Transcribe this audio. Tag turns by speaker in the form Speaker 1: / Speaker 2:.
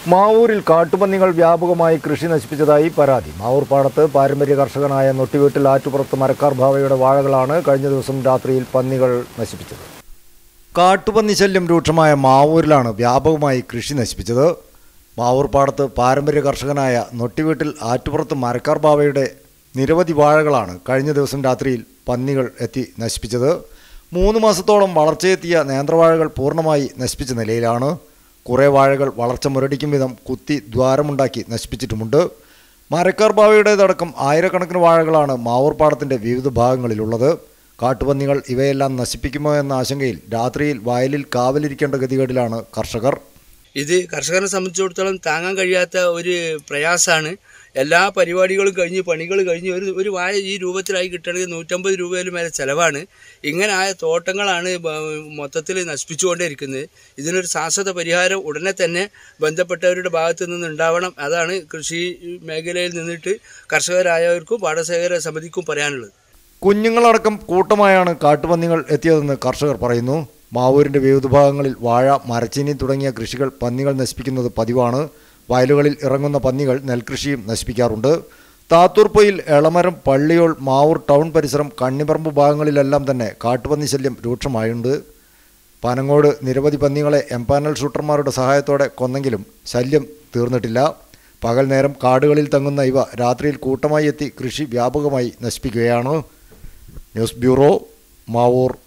Speaker 1: മാവൂരിൽ കാട്ടുപന്നികൾ വ്യാപകമായി കൃഷി നശിപ്പിച്ചതായി പരാതി മാവൂർ പാടത്ത് പാരമ്പര്യ കർഷകനായ നൊട്ടിവീട്ടിൽ ആറ്റുപുറത്ത് മരക്കാർ ഭാവയുടെ വാഴകളാണ് കഴിഞ്ഞ ദിവസം രാത്രിയിൽ പന്നികൾ നശിപ്പിച്ചത് കാട്ടുപന്നി ശല്യം രൂക്ഷമായ മാവൂരിലാണ് വ്യാപകമായി കൃഷി നശിപ്പിച്ചത് മാവൂർ പാടത്ത് പാരമ്പര്യ കർഷകനായ നൊട്ടിവീട്ടിൽ ആറ്റുപുറത്ത് മരക്കാർ ബാവയുടെ നിരവധി വാഴകളാണ് കഴിഞ്ഞ ദിവസം രാത്രിയിൽ പന്നികൾ എത്തി നശിപ്പിച്ചത് മൂന്ന് മാസത്തോളം വളർച്ചയെത്തിയ നേന്ത്രവാഴകൾ പൂർണ്ണമായി നശിപ്പിച്ച നിലയിലാണ് കുറേ വാഴകൾ വളർച്ച മുരടിക്കും വിധം കുത്തി ദ്വാരമുണ്ടാക്കി നശിപ്പിച്ചിട്ടുമുണ്ട് മരക്കാർ ബാവയുടേതടക്കം ആയിരക്കണക്കിന് വാഴകളാണ് മാവൂർ പാടത്തിൻ്റെ വിവിധ ഭാഗങ്ങളിലുള്ളത് കാട്ടുപന്നികൾ ഇവയെല്ലാം നശിപ്പിക്കുമോ എന്ന ആശങ്കയിൽ രാത്രിയിൽ വയലിൽ കാവലിരിക്കേണ്ട ഗതികേടിലാണ് കർഷകർ
Speaker 2: ഇത് കർഷകനെ സംബന്ധിച്ചിടത്തോളം താങ്ങാൻ കഴിയാത്ത ഒരു പ്രയാസമാണ് എല്ലാ പരിപാടികളും കഴിഞ്ഞ് പണികൾ കഴിഞ്ഞ് ഒരു ഒരു വാഴ ഈ രൂപത്തിലായി കിട്ടണമെങ്കിൽ നൂറ്റമ്പത് രൂപയിൽ മേലെ ചിലവാണ് ഇങ്ങനെ ആയ തോട്ടങ്ങളാണ് മൊത്തത്തിൽ നശിപ്പിച്ചുകൊണ്ടേയിരിക്കുന്നത് ഇതിനൊരു ശാശ്വത പരിഹാരം ഉടനെ തന്നെ ബന്ധപ്പെട്ടവരുടെ ഭാഗത്തു നിന്ന് ഉണ്ടാവണം അതാണ് കൃഷി മേഖലയിൽ നിന്നിട്ട് കർഷകരായവർക്കും പാടശേഖര സമിതിക്കും പറയാനുള്ളത്
Speaker 1: കുഞ്ഞുങ്ങളടക്കം കൂട്ടമായാണ് കാട്ടുപന്നികൾ എത്തിയതെന്ന് കർഷകർ പറയുന്നു മാവൂരിൻ്റെ വിവിധ ഭാഗങ്ങളിൽ വാഴ മരച്ചീനി തുടങ്ങിയ കൃഷികൾ പന്നികൾ നശിപ്പിക്കുന്നത് പതിവാണ് വയലുകളിൽ ഇറങ്ങുന്ന പന്നികൾ നെൽകൃഷിയും നശിപ്പിക്കാറുണ്ട് താത്തൂർപ്പൊയിൽ എളമരം പള്ളിയോൾ മാവൂർ ടൗൺ പരിസരം കണ്ണിപ്പറമ്പ് ഭാഗങ്ങളിലെല്ലാം തന്നെ കാട്ടുപന്നി ശല്യം രൂക്ഷമായുണ്ട് പനങ്ങോട് നിരവധി പന്നികളെ എംപാനൽ ഷൂട്ടർമാരുടെ സഹായത്തോടെ കൊന്നെങ്കിലും ശല്യം തീർന്നിട്ടില്ല പകൽ നേരം കാടുകളിൽ തങ്ങുന്ന ഇവ രാത്രിയിൽ കൂട്ടമായി എത്തി കൃഷി വ്യാപകമായി നശിപ്പിക്കുകയാണ് ന്യൂസ് ബ്യൂറോ മാവൂർ